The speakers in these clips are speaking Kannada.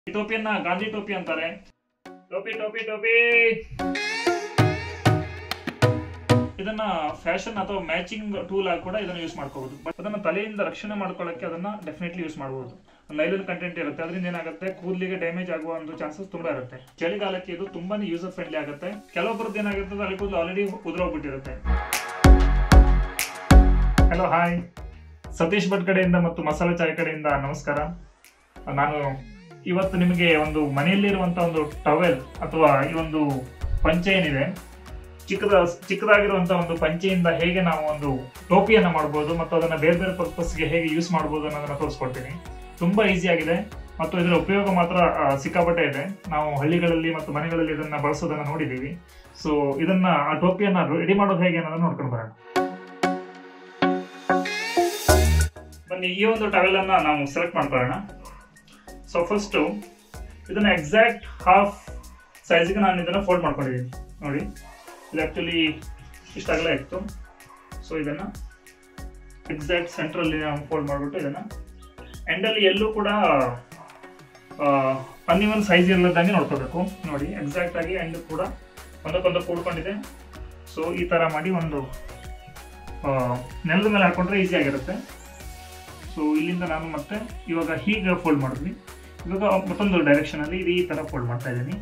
ಈ ಟೋಪಿಯನ್ನ ಗಾಂಧಿ ಟೋಪಿ ಅಂತಾರೆ ಟೋಪಿ ಟೋಪಿ ಟೋಪಿ ಇದನ್ನ ಫ್ಯಾಷನ್ ಅಥವಾ ಮ್ಯಾಚಿಂಗ್ ಟೂಲ್ ಆಗಿ ಕೂಡ ಇದನ್ನ ಯೂಸ್ ಮಾಡ್ಕೋಬಹುದು ಬಟ್ ಅದನ್ನ ತಲೆಯಿಂದ ರಕ್ಷಣೆ ಮಾಡ್ಕೊಳ್ಳೋಕೆ ಅದನ್ನ ಡೆಫಿನೆಟ್ಲಿ ಯೂಸ್ ಮಾಡಬಹುದು ನೈಲನ್ ಕಂಟೆಂಟ್ ಇರುತ್ತೆ ಅದರಿಂದ ಏನಾಗುತ್ತೆ ಕೂದಲಿಗೆ ಡ್ಯಾಮೇಜ್ ಆಗುವ ಒಂದು ಚಾನ್ಸಸ್ ತುಂಬಾ ಇರುತ್ತೆ ಚಳಿಗಾಲಕ್ಕೆ ಇದು ತುಂಬಾನೇ ಯೂಸರ್ ಫ್ರೆಂಡ್ಲಿ ಆಗುತ್ತೆ ಕೆಲವೊಬ್ಬರದ್ದು ಏನಾಗುತ್ತೆ ತಲೆ ಕೂದಲು ಆಲ್ರೆಡಿ ಉದುರೋಗ್ಬಿಟ್ಟಿರುತ್ತೆ ಹಲೋ ಹಾಯ್ ಸತೀಶ್ ಭಟ್ ಕಡೆಯಿಂದ ಮತ್ತು ಮಸಾಲೆ ಚಾಯ್ ಕಡೆಯಿಂದ ನಮಸ್ಕಾರ ನಾನು ಇವತ್ತು ನಿಮಗೆ ಒಂದು ಮನೆಯಲ್ಲಿರುವಂತ ಒಂದು ಟವೆಲ್ ಅಥವಾ ಈ ಒಂದು ಪಂಚೆ ಏನಿದೆ ಚಿಕ್ಕದ ಚಿಕ್ಕದಾಗಿರುವಂತಹ ಒಂದು ಪಂಚೆಯಿಂದ ಹೇಗೆ ನಾವು ಒಂದು ಟೋಪಿಯನ್ನ ಮಾಡಬಹುದು ಮತ್ತು ಅದನ್ನ ಬೇರೆ ಬೇರೆ ಪರ್ಪಸ್ಗೆ ಹೇಗೆ ಯೂಸ್ ಮಾಡಬಹುದು ಅನ್ನೋದನ್ನ ತೋರಿಸ್ಕೊಡ್ತೀನಿ ತುಂಬಾ ಈಸಿ ಆಗಿದೆ ಮತ್ತು ಇದರ ಉಪಯೋಗ ಮಾತ್ರ ಆ, ಸಿಕ್ಕಾಪಟ್ಟೆ ಇದೆ ನಾವು ಹಳ್ಳಿಗಳಲ್ಲಿ ಮತ್ತು ಮನೆಗಳಲ್ಲಿ ಇದನ್ನ ಬಳಸೋದನ್ನ ನೋಡಿದೀವಿ ಸೊ ಇದನ್ನ ಆ ಟೋಪಿಯನ್ನ ರೆಡಿ ಮಾಡೋದು ಹೇಗೆ ಅನ್ನೋದನ್ನ ನೋಡ್ಕೊಂಡು ಬರೋಣ ಬನ್ನಿ ಈ ಒಂದು ಟವೆಲ್ ಅನ್ನ ನಾವು ಸೆಲೆಕ್ಟ್ ಮಾಡ್ಕೊಳ್ಳೋಣ ಸೊ ಫಸ್ಟ್ ಇದನ್ನ ಎಕ್ಸಾಕ್ಟ್ ಹಾಫ್ ಸೈಜ್ಗೆ ನಾನು ಇದನ್ನ ಫೋಲ್ಡ್ ಮಾಡ್ಕೊಂಡಿದ್ದೀನಿ ನೋಡಿ ಇದು ಆಕ್ಚುಲಿ ಇಷ್ಟಾಗಲೇ ಇತ್ತು ಸೊ ಇದನ್ನ ಎಕ್ಸಾಕ್ಟ್ ಸೆಂಟ್ರಲ್ಲಿ ನಾವು ಫೋಲ್ಡ್ ಮಾಡಿಬಿಟ್ಟು ಇದನ್ನ ಎಂಡಲ್ಲಿ ಎಲ್ಲೂ ಕೂಡ ಅನ್ಇವನ್ ಸೈಜ್ ಇಲ್ಲದಂಗೆ ನೋಡ್ಕೋಬೇಕು ನೋಡಿ ಎಕ್ಸಾಕ್ಟ್ ಆಗಿ ಎಂಡ್ ಕೂಡ ಒಂದಕ್ಕೊಂದು ಕೂಡ್ಕೊಂಡಿದೆ ಸೊ ಈ ತರ ಮಾಡಿ ಒಂದು ಆ, ನೆಲದ ಮೇಲೆ ಹಾಕೊಂಡ್ರೆ ಈಸಿ ಆಗಿರುತ್ತೆ ಸೊ ಇಲ್ಲಿಂದ ನಾನು ಮತ್ತೆ ಇವಾಗ ಹೀಗೆ ಫೋಲ್ಡ್ ಮಾಡಿದ್ವಿ ಇವಾಗ ಮತ್ತೊಂದು ಡೈರೆಕ್ಷನ್ ಅಲ್ಲಿ ಇದು ಈ ತರ ಫೋಲ್ಡ್ ಮಾಡ್ತಾ ಇದ್ದೀನಿ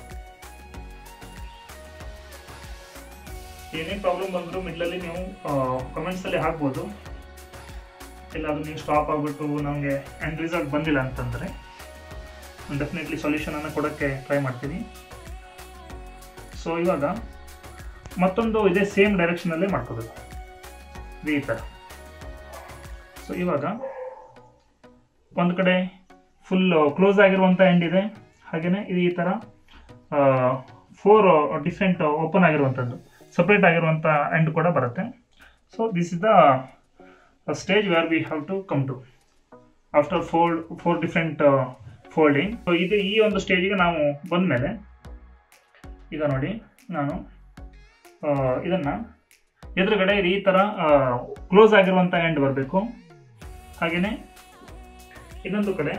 ಏನೇ ಪ್ರಾಬ್ಲಮ್ ಬಂದರೂ ಮಿಡ್ಲಲ್ಲಿ ನೀವು ಕಮೆಂಟ್ಸ್ ಅಲ್ಲಿ ಹಾಕ್ಬೋದು ಇಲ್ಲ ಅದು ನೀವು ಸ್ಟಾಪ್ ಆಗ್ಬಿಟ್ಟು ನಮಗೆ ಎಂಡ್ ರಿಸಲ್ಟ್ ಬಂದಿಲ್ಲ ಅಂತಂದ್ರೆ ಡೆಫಿನೆಟ್ಲಿ ಸೊಲ್ಯೂಷನ್ ಅನ್ನು ಕೊಡೋಕ್ಕೆ ಟ್ರೈ ಮಾಡ್ತೀನಿ ಸೊ ಇವಾಗ ಮತ್ತೊಂದು ಇದೇ ಸೇಮ್ ಡೈರೆಕ್ಷನ್ ಅಲ್ಲೇ ಮಾಡ್ಕೋಬೇಕು ಇದು ಈ ಥರ ಸೊ ಇವಾಗ ಒಂದು ಕಡೆ ಫುಲ್ ಕ್ಲೋಸ್ ಆಗಿರುವಂಥ ಎಂಡ್ ಇದೆ ಹಾಗೆಯೇ ಇದು ಈ ಥರ ಫೋರ್ ಡಿಫ್ರೆಂಟ್ ಓಪನ್ ಆಗಿರುವಂಥದ್ದು ಸಪ್ರೇಟ್ ಆಗಿರುವಂಥ ಎಂಡ್ ಕೂಡ ಬರುತ್ತೆ so this is the stage where we have to come to after four four different folding so ಇದು ಈ ಒಂದು ಸ್ಟೇಜಿಗೆ ನಾವು ಬಂದಮೇಲೆ ಈಗ ನೋಡಿ ನಾನು ಆ, ಇದನ್ನ ಎದುರುಗಡೆ ಈ ಥರ ಕ್ಲೋಸ್ ಆಗಿರುವಂಥ ಎಂಡ್ ಬರಬೇಕು ಹಾಗೆಯೇ ಇನ್ನೊಂದು ಕಡೆ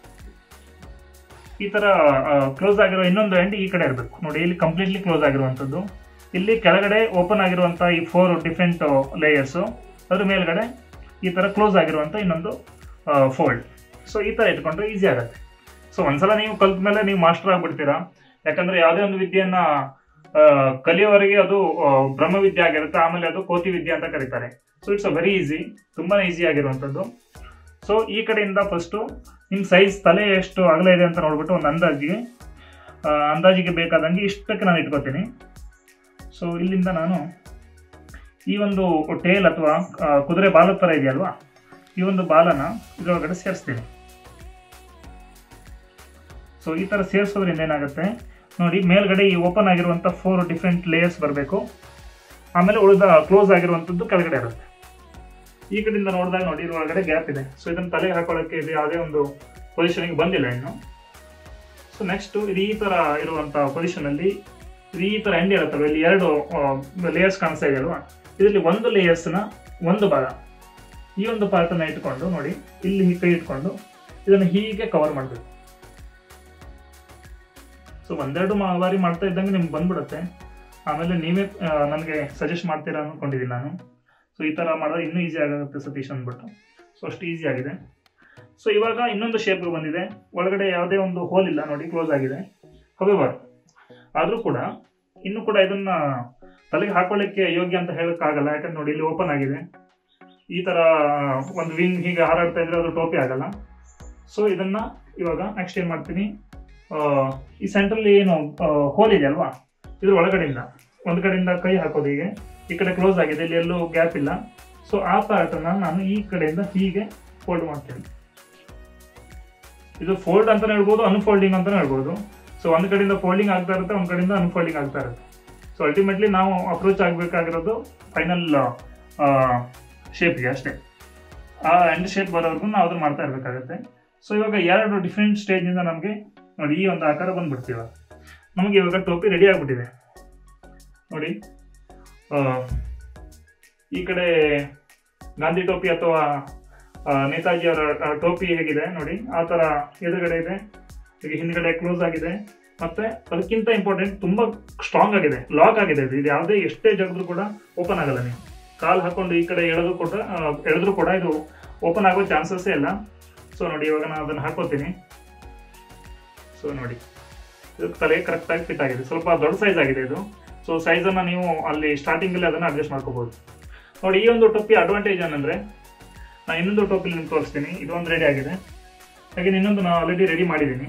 ಈ ತರ ಕ್ಲೋಸ್ ಆಗಿರೋ ಇನ್ನೊಂದು ಎಂಡ್ ಈ ಕಡೆ ಇರಬೇಕು ನೋಡಿ ಇಲ್ಲಿ ಕಂಪ್ಲೀಟ್ಲಿ ಕ್ಲೋಸ್ ಆಗಿರುವಂಥದ್ದು ಇಲ್ಲಿ ಕೆಳಗಡೆ ಓಪನ್ ಆಗಿರುವಂಥ ಈ ಫೋರ್ ಡಿಫ್ರೆಂಟ್ ಲೇಯರ್ಸು ಅದ್ರ ಮೇಲ್ಗಡೆ ಈ ತರ ಕ್ಲೋಸ್ ಆಗಿರುವಂಥ ಇನ್ನೊಂದು ಫೋಲ್ಡ್ ಸೊ ಈ ತರ ಇಟ್ಕೊಂಡ್ರೆ ಈಸಿ ಆಗುತ್ತೆ ಸೊ ಒಂದ್ಸಲ ನೀವು ಕಲ್ತ ಮೇಲೆ ನೀವು ಮಾಸ್ಟರ್ ಆಗ್ಬಿಡ್ತೀರಾ ಯಾಕಂದ್ರೆ ಯಾವುದೇ ಒಂದು ವಿದ್ಯೆಯನ್ನ ಆ, ಕಲಿಯೋವರೆಗೆ ಅದು ಆ, ಬ್ರಹ್ಮವಿದ್ಯೆ ಆಗಿರುತ್ತೆ ಆಮೇಲೆ ಅದು ಕೋತಿ ವಿದ್ಯೆ ಅಂತ ಕರೀತಾರೆ so it's a very easy ತುಂಬಾನೇ ಈಸಿ ಆಗಿರುವಂಥದ್ದು ಸೊ ಈ ಕಡೆಯಿಂದ ಫಸ್ಟು ನಿಮ್ಮ ಸೈಜ್ ತಲೆ ಎಷ್ಟು ಅಗಲ ಇದೆ ಅಂತ ನೋಡ್ಬಿಟ್ಟು ಒಂದು ಅಂದಾಜಿಗೆ ಆ, ಅಂದಾಜಿಗೆ ಬೇಕಾದಂಗೆ ಇಷ್ಟಕ್ಕೆ ನಾನು ಇಟ್ಕೋತೀನಿ ಸೊ ಇಲ್ಲಿಂದ ನಾನು ಈ ಒಂದು ಟೇಲ್ ಅಥವಾ ಆ, ಕುದುರೆ ಬಾಲದ ಥರ ಇದೆಯಲ್ವಾ ಈ ಒಂದು ಬಾಲನ ಇದರೊಳಗಡೆ ಸೇರಿಸ್ತೀನಿ ಸೊ ಈ ಥರ ಸೇರಿಸೋದ್ರಿಂದ ಏನಾಗುತ್ತೆ ನೋಡಿ ಮೇಲ್ಗಡೆ ಈ ಓಪನ್ ಆಗಿರುವಂಥ ಫೋರ್ ಡಿಫ್ರೆಂಟ್ ಲೇಯರ್ಸ್ ಬರಬೇಕು ಆಮೇಲೆ ಉಳಿದ ಕ್ಲೋಸ್ ಆಗಿರುವಂಥದ್ದು ಕೆಳಗಡೆ ಇರುತ್ತೆ ಈ ಕಡೆಯಿಂದ ನೋಡಿದಾಗ ನೋಡಿ ಇದ್ರೊಳಗಡೆ ಗ್ಯಾಪ್ ಇದೆ ಸೊ ಇದನ್ನ ತಲೆಗೆ ಹಾಕೊಳ್ಳೋಕೆ ಇದು ಯಾವುದೇ ಒಂದು ಪೊಸಿಷನ್ಗೆ ಬಂದಿಲ್ಲ ಇನ್ನು ಸೊ ನೆಕ್ಸ್ಟ್ ಇದು ಈ ತರ ಇರುವಂತ ಪೊಸಿಷನ್ ಅಲ್ಲಿ ಇದು ಈ ತರ ಎಂಡ್ ಇರುತ್ತವೆ ಇಲ್ಲಿ ಎರಡು ಲೇಯರ್ಸ್ ಕಾಣಿಸ್ತಾ ಇದೆಯಲ್ವಾ ಇದರಲ್ಲಿ ಒಂದು layers ನ ಒಂದು ಭಾಗ ಈ ಒಂದು ಪಾರ್ಟ್ ಅನ್ನ ಇಟ್ಕೊಂಡು ನೋಡಿ ಇಲ್ಲಿ ಹೀಗೆ ಕೈ ಇಟ್ಕೊಂಡು ಇದನ್ನು ಹೀಗೆ ಕವರ್ ಮಾಡಬೇಕು ಸೊ ಒಂದೆರಡು ಮಾ- ಬಾರಿ ಮಾಡ್ತಾ ಇದ್ದಂಗೆ ನಿಮ್ಗೆ ಬಂದ್ಬಿಡುತ್ತೆ ಆಮೇಲೆ ನೀವೇ ನನಗೆ ಸಜೆಸ್ಟ್ ಮಾಡ್ತೀರಾ ಅನ್ಕೊಂಡಿದ್ದೀನಿ ನಾನು ಸೊ ಈ ಥರ ಮಾಡಿದ್ರೆ ಇನ್ನೂ ಈಸಿ ಆಗುತ್ತೆ ಸತೀಶ್ ಅಂದ್ಬಿಟ್ಟು ಸೊ ಅಷ್ಟು ಈಸಿ ಆಗಿದೆ ಸೊ ಇವಾಗ ಇನ್ನೊಂದು ಶೇಪ್ ಬಂದಿದೆ ಒಳಗಡೆ ಯಾವುದೇ ಒಂದು ಹೋಲ್ ಇಲ್ಲ ನೋಡಿ ಕ್ಲೋಸ್ ಆಗಿದೆ ಹವೆವರ್ ಆದರೂ ಕೂಡ ಇನ್ನೂ ಕೂಡ ಇದನ್ನ ತಲೆಗೆ ಹಾಕೊಳ್ಳಿಕ್ಕೆ ಯೋಗ್ಯ ಅಂತ ಹೇಳೋಕ್ಕಾಗಲ್ಲ ಯಾಕಂದ್ರೆ ನೋಡಿ ಇಲ್ಲಿ ಓಪನ್ ಆಗಿದೆ ಈ ಥರ ಒಂದು ವಿಂಗ್ ಹೀಗೆ ಹಾರಾಡ್ತಾ ಇದ್ರೆ ಅದು ಟೋಪಿ ಆಗಲ್ಲ ಸೊ ಇದನ್ನ ಇವಾಗ ನೆಕ್ಸ್ಟ್ ಏನು ಮಾಡ್ತೀನಿ ಆ, ಈ ಸೆಂಟ್ರಲ್ಲಿ ಏನು ಹೋಲ್ ಇದೆ ಅಲ್ವಾ ಇದ್ರ ಒಳಗಡೆಯಿಂದ ಒಂದು ಕಡೆಯಿಂದ ಕೈ ಹಾಕೋದು ಹೀಗೆ ಈ ಕಡೆ ಕ್ಲೋಸ್ ಆಗಿದೆ ಇಲ್ಲಿ ಎಲ್ಲೂ ಗ್ಯಾಪ್ ಇಲ್ಲ ಸೊ ಆ ಪಾರ್ಟ್ ಅನ್ನ ನಾನು ಈ ಕಡೆಯಿಂದ ಹೀಗೆ ಫೋಲ್ಡ್ ಮಾಡ್ತೀನಿ ಇದು ಫೋಲ್ಡ್ ಅಂತಾನೆ ಹೇಳ್ಬೋದು ಅನ್ಫೋಲ್ಡಿಂಗ್ ಅಂತಾನೆ ಹೇಳ್ಬೋದು ಸೊ ಒಂದ್ ಕಡೆಯಿಂದ ಫೋಲ್ಡಿಂಗ್ ಆಗ್ತಾ ಇರುತ್ತೆ ಒಂದ್ ಕಡೆಯಿಂದ ಅನ್ಫೋಲ್ಡಿಂಗ್ ಆಗ್ತಾ ಇರುತ್ತೆ ಸೊ ಅಲ್ಟಿಮೇಟ್ಲಿ ನಾವು ಅಪ್ರೋಚ್ ಆಗಬೇಕಾಗಿರೋದು ಫೈನಲ್ ಶೇಪ್ಗೆ ಅಷ್ಟೇ ಆ ಎಂಡ್ ಶೇಪ್ ಬರೋವರೆಗೂ ನಾವು ಅದನ್ನ ಮಾಡ್ತಾ ಇರಬೇಕಾಗುತ್ತೆ ಸೊ ಇವಾಗ ಎರಡು ಡಿಫ್ರೆಂಟ್ ಸ್ಟೇಜಿಂದ ನಮಗೆ ನೋಡಿ ಈ ಒಂದು ಆಕಾರ ಬಂದ್ಬಿಡ್ತೀವ ನಮಗೆ ಇವಾಗ ಟೋಪಿ ರೆಡಿ ಆಗ್ಬಿಟ್ಟಿದೆ ನೋಡಿ ಆ, ಈ ಕಡೆ ಗಾಂಧಿ ಟೋಪಿ ಅಥವಾ ಆ, ನೇತಾಜಿ ಅವರ ಆ, ಟೋಪಿ ಹೇಗಿದೆ ನೋಡಿ ಆ ತರ ಎದುರುಗಡೆ ಇದೆ ಈಗ ಹಿಂದ್ಗಡೆ ಕ್ಲೋಸ್ ಆಗಿದೆ ಮತ್ತೆ ಅದಕ್ಕಿಂತ ಇಂಪಾರ್ಟೆಂಟ್ ತುಂಬಾ ಸ್ಟ್ರಾಂಗ್ ಆಗಿದೆ ಲಾಕ್ ಆಗಿದೆ ಇದು ಇದು ಯಾವುದೇ ಎಷ್ಟೇ ಜಗದ್ರು ಕೂಡ ಓಪನ್ ಆಗಲ್ಲ ನೀವು ಕಾಲ್ ಹಾಕೊಂಡು ಈ ಕಡೆ ಎಳೆದು ಕೂಡ ಆ, ಎಳೆದ್ರು ಕೂಡ ಇದು ಓಪನ್ ಆಗೋ ಚಾನ್ಸಸ್ಸೇ ಇಲ್ಲ ಸೊ ನೋಡಿ ಇವಾಗ ನಾನು ಅದನ್ನು ಹಾಕೋತೀನಿ ಸೊ ನೋಡಿ ಇದು ತಲೆ ಕರೆಕ್ಟಾಗಿ ಫಿಟ್ ಆಗಿದೆ ಸ್ವಲ್ಪ ದೊಡ್ಡ ಸೈಜ್ ಆಗಿದೆ ಇದು ಸೊ ಸೈಜನ್ನು ನೀವು ಅಲ್ಲಿ ಸ್ಟಾರ್ಟಿಂಗಲ್ಲಿ ಅದನ್ನು ಅಡ್ಜಸ್ಟ್ ಮಾಡ್ಕೋಬಹುದು ನೋಡಿ ಈ ಒಂದು ಟೊಪ್ಪಿ ಅಡ್ವಾಂಟೇಜ್ ಏನಂದ್ರೆ ನಾನು ಇನ್ನೊಂದು ಟೋಪಿ ನಿಮ್ಗೆ ತೋರಿಸ್ತೀನಿ ಇದು ಒಂದು ರೆಡಿ ಆಗಿದೆ ಹಾಗೆ ಇನ್ನೊಂದು ನಾನು ಆಲ್ರೆಡಿ ರೆಡಿ ಮಾಡಿದ್ದೀನಿ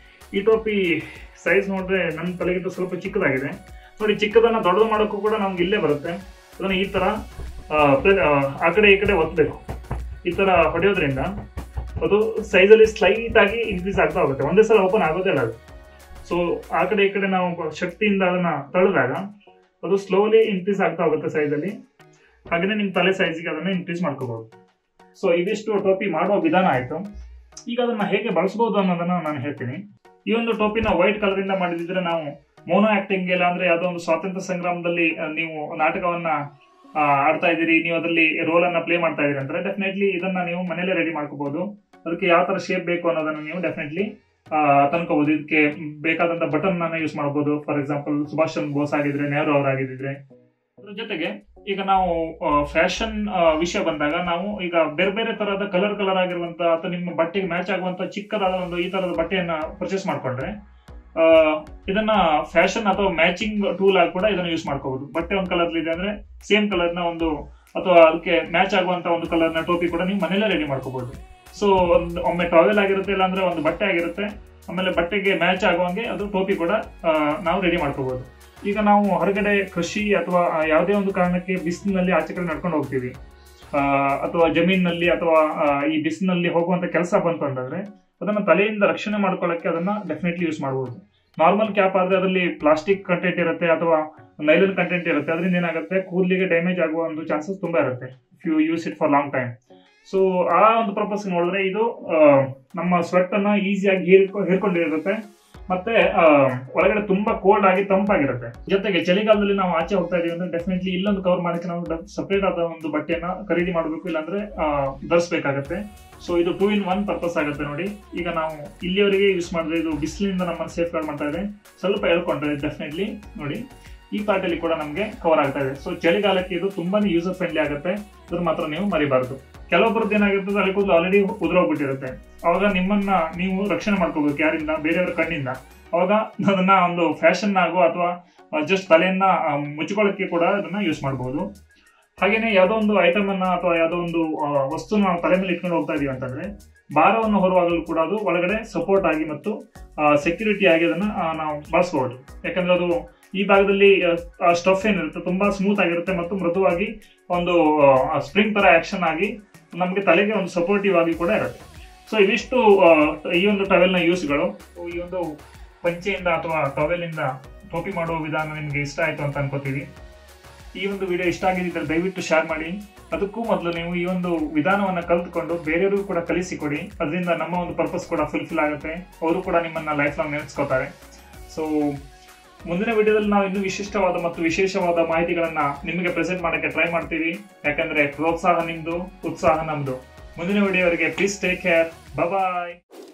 ಈ ಟೋಪಿ ಸೈಜ್ ನೋಡಿದ್ರೆ ನನ್ನ ತಲೆಗಿಂತ ಸ್ವಲ್ಪ ಚಿಕ್ಕದಾಗಿದೆ ನೋಡಿ ಚಿಕ್ಕದನ್ನ ದೊಡ್ಡದು ಮಾಡೋಕ್ಕೂ ಕೂಡ ನಮ್ಗೆ ಇಲ್ಲೇ ಬರುತ್ತೆ ಅದನ್ನು ಈ ಥರ ಆ, ಪ್ರ- ಆ, ಆ ಕಡೆ ಈ ಕಡೆ ಒತ್ತಬೇಕು ಈ ಥರ ಹೊಡೆಯೋದ್ರಿಂದ ಅದು ಸೈಜಲ್ಲಿ ಸ್ಲೈಟ್ ಆಗಿ ಇನ್ಕ್ರೀಸ್ ಆಗ್ತಾ ಹೋಗುತ್ತೆ ಒಂದೇ ಸಲ ಓಪನ್ ಆಗೋದೇ ಇಲ್ಲ ಅದು ಸೊ ಆ ಕಡೆ ಈ ಕಡೆ ನಾವು ಶಕ್ತಿಯಿಂದ ಅದನ್ನ ತಳ್ಳಿದಾಗ ಅದು ಸ್ಲೋಲಿ ಇನ್ಕ್ರೀಸ್ ಆಗ್ತಾ ಹೋಗುತ್ತೆ ಸೈಜಲ್ಲಿ ಹಾಗೆಯೇ ನಿಮ್ಮ ತಲೆ ಸೈಜಿಗೆ ಅದನ್ನ ಇನ್ಕ್ರೀಸ್ ಮಾಡ್ಕೋಬಹುದು ಸೊ ಇದಿಷ್ಟು ಟೋಪಿ ಮಾಡುವ ವಿಧಾನ ಆಯಿತು ಈಗ ಅದನ್ನ ಹೇಗೆ ಬಳಸಬಹುದು ಅನ್ನೋದನ್ನ ನಾನು ಹೇಳ್ತೀನಿ ಈ ಒಂದು ಟೋಪಿನ ವೈಟ್ ಕಲರ್ ಇಂದ ಮಾಡಿದಿದ್ರೆ ನಾವು ಮೋನೋ ಆಕ್ಟಿಂಗ್ ಇಲ್ಲ ಅಂದ್ರೆ ಯಾವುದೋ ಒಂದು ಸ್ವಾತಂತ್ರ್ಯ ಸಂಗ್ರಾಮದಲ್ಲಿ ಆ, ನೀವು ನಾಟಕವನ್ನ ಆ, ಆಡ್ತಾ ಇದ್ದೀರಿ ನೀವು ಅದರಲ್ಲಿ ರೋಲ್ ಅನ್ನ ಪ್ಲೇ ಮಾಡ್ತಾ ಇದೀರಿ ಅಂದ್ರೆ ಡೆಫಿನೆಟ್ಲಿ ಇದನ್ನ ನೀವು ಮನೇಲೆ ರೆಡಿ ಮಾಡ್ಕೋಬಹುದು ಅದಕ್ಕೆ ಯಾವ ತರ ಶೇಪ್ ಬೇಕು ಅನ್ನೋದನ್ನ ನೀವು ಡೆಫಿನೆಟ್ಲಿ ತಂದ್ಕೋಬಹುದು ಇದಕ್ಕೆ ಬೇಕಾದಂತ ಬಟನ್ ಅನ್ನ ಯೂಸ್ ಮಾಡಬಹುದು ಫಾರ್ ಎಕ್ಸಾಂಪಲ್ ಸುಭಾಷ್ ಚಂದ್ರ ಬೋಸ್ ಆಗಿದ್ರೆ ನೆಹರು ಅವರಾಗಿದ್ರೆ ಅದ್ರ ಜೊತೆಗೆ ಈಗ ನಾವು ಫ್ಯಾಷನ್ ವಿಷಯ ಬಂದಾಗ ನಾವು ಈಗ ಬೇರೆ ಬೇರೆ ತರಹದ ಕಲರ್ ಕಲರ್ ಆಗಿರುವಂತ ಅಥವಾ ನಿಮ್ಮ ಬಟ್ಟೆಗೆ ಮ್ಯಾಚ್ ಆಗುವಂತ ಚಿಕ್ಕದಾದ ಒಂದು ಈ ತರದ ಬಟ್ಟೆಯನ್ನ ಪರ್ಚೇಸ್ ಮಾಡ್ಕೊಂಡ್ರೆ ಆ, ಇದನ್ನ ಫ್ಯಾಷನ್ ಅಥವಾ ಮ್ಯಾಚಿಂಗ್ ಟೂಲ್ ಆಗಿ ಕೂಡ ಇದನ್ನ ಯೂಸ್ ಮಾಡ್ಕೋಬಹುದು ಬಟ್ಟೆ ಒಂದು ಕಲರ್ ಇದೆ ಅಂದ್ರೆ ಸೇಮ್ ಕಲರ್ ನ ಒಂದು ಅಥವಾ ಅದಕ್ಕೆ ಮ್ಯಾಚ್ ಆಗುವಂತ ಒಂದು ಕಲರ್ ನ ಟೋಪಿ ಕೂಡ ನೀವು ಮನೇಲೆ ರೆಡಿ ಮಾಡ್ಕೋಬಹುದು ಸೊ ಒಂದು ಒಮ್ಮೆ ಟಾವೆಲ್ ಆಗಿರುತ್ತೆ ಇಲ್ಲಾಂದ್ರೆ ಒಂದು ಬಟ್ಟೆ ಆಗಿರುತ್ತೆ ಆಮೇಲೆ ಬಟ್ಟೆಗೆ ಮ್ಯಾಚ್ ಆಗುವಂಗೆ ಅದು ಟೋಪಿ ಕೂಡ ಆ, ನಾವು ರೆಡಿ ಮಾಡ್ಕೋಬಹುದು ಈಗ ನಾವು ಹೊರಗಡೆ ಕೃಷಿ ಅಥವಾ ಆ, ಯಾವುದೇ ಒಂದು ಕಾರಣಕ್ಕೆ ಬಿಸಿಲಿನಲ್ಲಿ ಆಚೆ ಕಡೆ ನಡ್ಕೊಂಡು ಹೋಗ್ತೀವಿ ಆ, ಅಥವಾ ಜಮೀನಿನಲ್ಲಿ ಅಥವಾ ಆ, ಈ ಬಿಸಿಲಿನಲ್ಲಿ ಹೋಗುವಂತ ಕೆಲಸ ಬಂತು ಅಂತಂದ್ರೆ ಅದನ್ನ ತಲೆಯಿಂದ ರಕ್ಷಣೆ ಮಾಡ್ಕೊಳ್ಳಕ್ಕೆ ಅದನ್ನ ಡೆಫಿನೆಟ್ಲಿ ಯೂಸ್ ಮಾಡಬಹುದು ನಾರ್ಮಲ್ ಕ್ಯಾಪ್ ಆದ್ರೆ ಅದರಲ್ಲಿ ಪ್ಲಾಸ್ಟಿಕ್ ಕಂಟೆಂಟ್ ಇರುತ್ತೆ ಅಥವಾ ನೈಲನ್ ಕಂಟೆಂಟ್ ಇರುತ್ತೆ ಅದರಿಂದ ಏನಾಗುತ್ತೆ ಕೂದಲಿಗೆ ಡ್ಯಾಮೇಜ್ ಆಗುವ ಒಂದು ಚಾನ್ಸಸ್ ತುಂಬಾ ಇರುತ್ತೆ if you use it for long time so ಆ ಒಂದು ಪರ್ಪಸ್ ನೋಡಿದ್ರೆ ಇದು ಆ, ನಮ್ಮ ಸ್ವೆಟ್ ಅನ್ನ ಈಸಿಯಾಗಿ ಹೀರ್ಕೊ ಹೀರ್ಕೊಂಡಿರುತ್ತೆ ಮತ್ತೆ ಆ, ಒಳಗಡೆ ತುಂಬಾ ಕೋಲ್ಡ್ ಆಗಿ ತಂಪಾಗಿರುತ್ತೆ ಜೊತೆಗೆ ಚಳಿಗಾಲದಲ್ಲಿ ನಾವು ಆಚೆ ಹೋಗ್ತಾ ಇದೀವಿ ಅಂದ್ರೆ ಡೆಫಿನೆಟ್ಲಿ ಇಲ್ಲೊಂದು ಕವರ್ ಮಾಡಕ್ಕೆ ನಾವು ಸಪರೇಟ್ ಆದ ಒಂದು ಬಟ್ಟೆಯನ್ನ ಖರೀದಿ ಮಾಡಬೇಕು ಇಲ್ಲಾಂದ್ರೆ ಆ, ಧರಿಸ್ಬೇಕಾಗತ್ತೆ ಸೊ ಇದು ಟೂ ಇನ್ ಒನ್ ಪರ್ಪಸ್ ಆಗುತ್ತೆ ನೋಡಿ ಈಗ ನಾವು ಇಲ್ಲಿಯವರೆಗೆ ಯೂಸ್ ಮಾಡಿದ್ರೆ ಇದು ಬಿಸಿಲಿನಿಂದ ನಮ್ಮನ್ನು ಸೇಫ್ ಗಾರ್ಡ್ ಮಾಡ್ತಾ ಇದೆ ಸ್ವಲ್ಪ ಹೇಳ್ಕೊಂಡ್ರೆ ಡೆಫಿನೆಟ್ಲಿ ನೋಡಿ ಈ ಪಾರ್ಟ್ ಅಲ್ಲಿ ಕೂಡ ನಮಗೆ ಕವರ್ ಆಗ್ತಾ ಇದೆ ಸೊ ಚಳಿಗಾಲಕ್ಕೆ ಇದು ತುಂಬಾನೇ ಯೂಸರ್ ಫ್ರೆಂಡ್ಲಿ ಆಗುತ್ತೆ ಅದ್ರ ಮಾತ್ರ ನೀವು ಮರಿಬಾರ್ದು ಕೆಲವೊಬ್ಬರದ್ದು ಏನಾಗಿರ್ತದೆ ಅಲ್ಲಿ ಕೂದಲು ಆಲ್ರೆಡಿ ಉದುರೋಗ್ಬಿಟ್ಟಿರುತ್ತೆ ಅವಾಗ ನಿಮ್ಮನ್ನ ನೀವು ರಕ್ಷಣೆ ಮಾಡ್ಕೋಬೇಕು ಯಾರಿಂದ ಬೇರೆಯವರ ಕಣ್ಣಿಂದ ಅವಾಗ ಅದನ್ನ ಒಂದು ಫ್ಯಾಷನ್ ಆಗೋ ಅಥವಾ ಜಸ್ಟ್ ತಲೆಯನ್ನ ಆ, ಮುಚ್ಕೊಳ್ಳೋಕೆ ಕೂಡ ಅದನ್ನ ಯೂಸ್ ಮಾಡಬಹುದು ಹಾಗೇನೆ ಯಾವುದೋ ಒಂದು ಐಟಮ್ ಅನ್ನ ಅಥವಾ ಯಾವುದೋ ಒಂದು ಆ, ವಸ್ತುನ ನಾವು ತಲೆ ಮೇಲೆ ಇಟ್ಕೊಂಡು ಹೋಗ್ತಾ ಇದೀವಿ ಅಂತಂದ್ರೆ ಭಾರವನ್ನು ಹೊರುವಾಗಲೂ ಕೂಡ ಅದು ಒಳಗಡೆ ಸಪೋರ್ಟ್ ಆಗಿ ಮತ್ತು ಸೆಕ್ಯೂರಿಟಿ ಆಗಿ ಅದನ್ನ ಆ, ನಾವು ಬಳಸಬಹುದು ಯಾಕಂದ್ರೆ ಅದು ಈ ಭಾಗದಲ್ಲಿ ಸ್ಟಫ್ ಏನಿರುತ್ತೆ ತುಂಬಾ ಸ್ಮೂತ್ ಆಗಿರುತ್ತೆ ಮತ್ತು ಮೃದುವಾಗಿ ಒಂದು ಸ್ಪ್ರಿಂಗ್ ತರ ಆಕ್ಷನ್ ಆಗಿ ನಮಗೆ ತಲೆಗೆ ಒಂದು ಸಪೋರ್ಟಿವ್ ಆಗಿ ಕೂಡ ಇರುತ್ತೆ ಸೊ ಇವಿಷ್ಟು ಆ, ಈ ಒಂದು ಟವೆಲ್ನ ಯೂಸ್ಗಳು ಈ ಒಂದು ಪಂಚೆಯಿಂದ ಅಥವಾ ಟವೆಲಿಂದ ಟೋಪಿ ಮಾಡುವ ವಿಧಾನ ನಿಮಗೆ ಇಷ್ಟ ಆಯ್ತು ಅಂತ ಅನ್ಕೋತೀವಿ ಈ ಒಂದು ವಿಡಿಯೋ ಇಷ್ಟ ಆಗಿದ್ದರೆ ದಯವಿಟ್ಟು ಶೇರ್ ಮಾಡಿ ಅದಕ್ಕೂ ಮೊದಲು ನೀವು ಈ ಒಂದು ವಿಧಾನವನ್ನ ಕಲ್ತ್ಕೊಂಡು ಬೇರೆಯವ್ರಿಗೂ ಕೂಡ ಕಲಿಸಿಕೊಡಿ ಅದರಿಂದ ನಮ್ಮ ಒಂದು ಪರ್ಪಸ್ ಕೂಡ ಫುಲ್ಫಿಲ್ ಆಗುತ್ತೆ ಅವರು ಕೂಡ ನಿಮ್ಮನ್ನ ಲೈಫ್ ಲಾಂಗ್ ನೆನೆಸ್ಕೋತಾರೆ ಸೊ ಮುಂದಿನ ವಿಡಿಯೋದಲ್ಲಿ ನಾವು ಇನ್ನೂ ವಿಶಿಷ್ಟವಾದ ಮತ್ತು ವಿಶೇಷವಾದ ಮಾಹಿತಿಗಳನ್ನ ನಿಮಗೆ ಪ್ರೆಸೆಂಟ್ ಮಾಡಕ್ಕೆ ಟ್ರೈ ಮಾಡ್ತೀವಿ ಯಾಕಂದ್ರೆ ಪ್ರೋತ್ಸಾಹ ನಿಮ್ದು ಉತ್ಸಾಹ ನಮ್ದು ಮುಂದಿನ ವಿಡಿಯೋವರೆಗೆ ಪ್ಲೀಸ್ ಟೇಕ್ ಕೇರ್ ಬಾಯ್